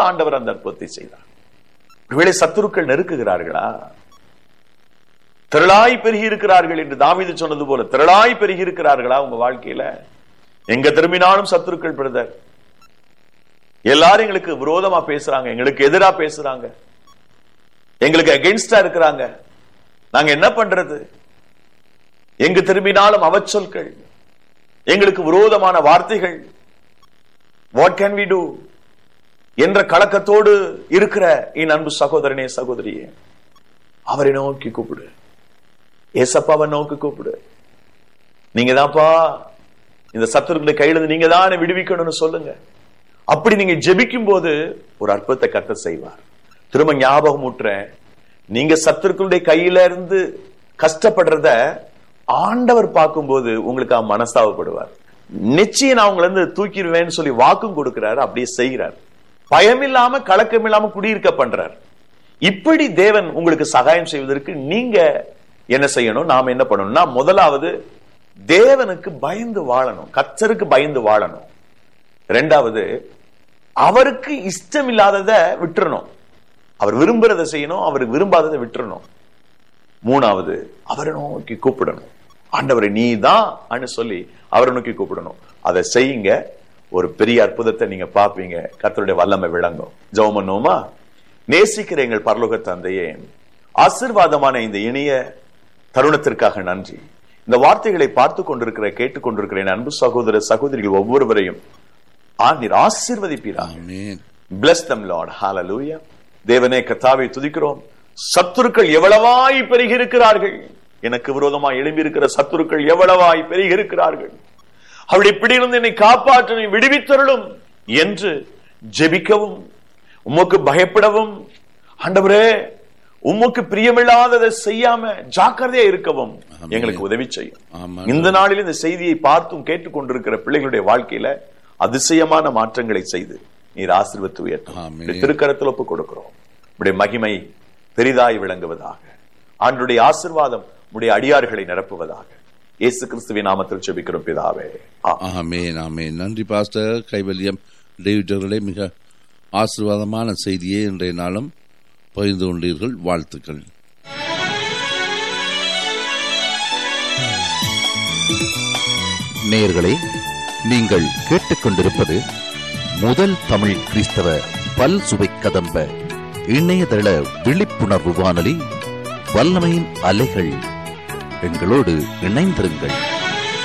ஆண்டவர் அந்த அற்புதத்தை செய்தார் ஒருவேளை சத்துருக்கள் நெருக்குகிறார்களா திரளாய் பெருகி இருக்கிறார்கள் என்று தாவீது சொன்னது போல திரளாய் பெருகி இருக்கிறார்களா உங்க வாழ்க்கையில எங்க திரும்பினாலும் சத்துருக்கள் பிரதர் எல்லாரும் எங்களுக்கு விரோதமா பேசுறாங்க எங்களுக்கு எதிரா பேசுறாங்க எங்களுக்கு அகென்ஸ்டா இருக்கிறாங்க நாங்க என்ன பண்றது எங்க திரும்பினாலும் அவச்சொற்கள் எங்களுக்கு விரோதமான வார்த்தைகள் வாட் கேன் வி டூ என்ற கலக்கத்தோடு இருக்கிற என் அன்பு சகோதரனே சகோதரியே அவரை நோக்கி கூப்பிடு ஏசப்பாவை நோக்கி கூப்பிடு நீங்க தான்ப்பா இந்த சத்துருக்களை கையில இருந்து நீங்க தான் என்னை விடுவிக்கணும்னு சொல்லுங்க அப்படி நீங்க ஜெபிக்கும் போது ஒரு அற்புதத்தை கத்த செய்வார் திரும்ப ஞாபகம் ஊட்டுறேன் நீங்க சத்துருக்களுடைய கையில இருந்து கஷ்டப்படுறத ஆண்டவர் பார்க்கும்போது உங்களுக்கு அவன் மனஸ்தாபப்படுவார் நிச்சயம் நான் உங்களை இருந்து தூக்கிடுவேன்னு சொல்லி வாக்கும் கொடுக்கிறாரு அப்படியே செய்கிறார் பயம் இல்லாம கலக்கம் இல்லாம குடியிருக்க பண்றார் இப்படி தேவன் உங்களுக்கு சகாயம் செய்வதற்கு நீங்க என்ன செய்யணும் நாம என்ன பண்ணணும்னா முதலாவது தேவனுக்கு பயந்து வாழணும் கத்தருக்கு பயந்து வாழணும் ரெண்டாவது அவருக்கு இஷ்டம் இல்லாததை விட்டுறணும் அவர் விரும்புறதை செய்யணும் அவர் விரும்பாததை விட்டுறணும் மூணாவது அவரை நோக்கி கூப்பிடணும் ஆண்டவரை நீ தான் சொல்லி அவரை நோக்கி கூப்பிடணும் அதை செய்யுங்க ஒரு பெரிய அற்புதத்தை நீங்க பார்ப்பீங்க கர்த்தருடைய வல்லமை விளங்கும் ஜெபம் பண்ணுவோமா நேசிக்கிற எங்கள் பரலோக தந்தையே ஆசிர்வாதமான இந்த இனிய தருணத்திற்காக நன்றி இந்த வார்த்தைகளை பார்த்து கொண்டிருக்கிற கேட்டுக் கொண்டிருக்கிற என் அன்பு சகோதர சகோதரிகள் ஒவ்வொருவரையும் ஆ நீர் ஆசீர்வதிப்பீராக ஆமென் bless them lord hallelujah தேவனே கத்தாவை துதிக்கிறோம் சத்துருக்கள் எவ்வளவாய் பெருகி இருக்கிறார்கள் எனக்கு விரோதமாய் எழும்பி இருக்கிற சத்துருக்கள் எவ்வளவாய் பெருகி இருக்கிறார்கள் அவருடைய பிடியிலிருந்து என்னை காப்பாற்ற நீ விடுவித்தருளும் என்று ஜெபிக்கவும் உமக்கு பயப்படவும் ஆண்டவரே உமக்கு பிரியமில்லாததை செய்யாம ஜாக்கிரதையா இருக்கவும் ஆமென். எங்களுக்கு உதவி செய்யும் ஆமாம். இந்த நாளில் இந்த செய்தியை பார்த்தும் கேட்டுக்கொண்டிருக்கிற பிள்ளைகளுடைய வாழ்க்கையில அதிசயமான மாற்றங்களை செய்து நீர் ஆசீர்வத்து உயர்த்தும் ஆமென். உம்முடைய திருக்கரத்தில் ஒப்புக் கொடுக்கிறோம் உடைய மகிமை பெரிதாய் விளங்குவதாக ஆண்டுடைய ஆசீர்வாதம் உடைய அடியார்களை நிரப்புவதாக இயேசு கிறிஸ்துவின் நாமத்தில் ஜெபிக்கிறோம் பிதாவே ஆமென். ஆமென் ஆமென் நன்றி பாஸ்டர் கைவல்யம் டேவிட் அவர்களே மிக ஆசீர்வாதமான செய்தியை இன்றைய நாளும் பகிர்ந்து கொண்டீர்கள் வாழ்த்துக்கள் நேயர்களே நீங்கள் கேட்டுக்கொண்டிருப்பது முதல் தமிழ் கிறிஸ்தவ பல் சுவை கதம்ப இணையதள விழிப்புணர்வு வானொலி வல்லமையின் அலைகள் எங்களோடு இணைந்திருங்கள்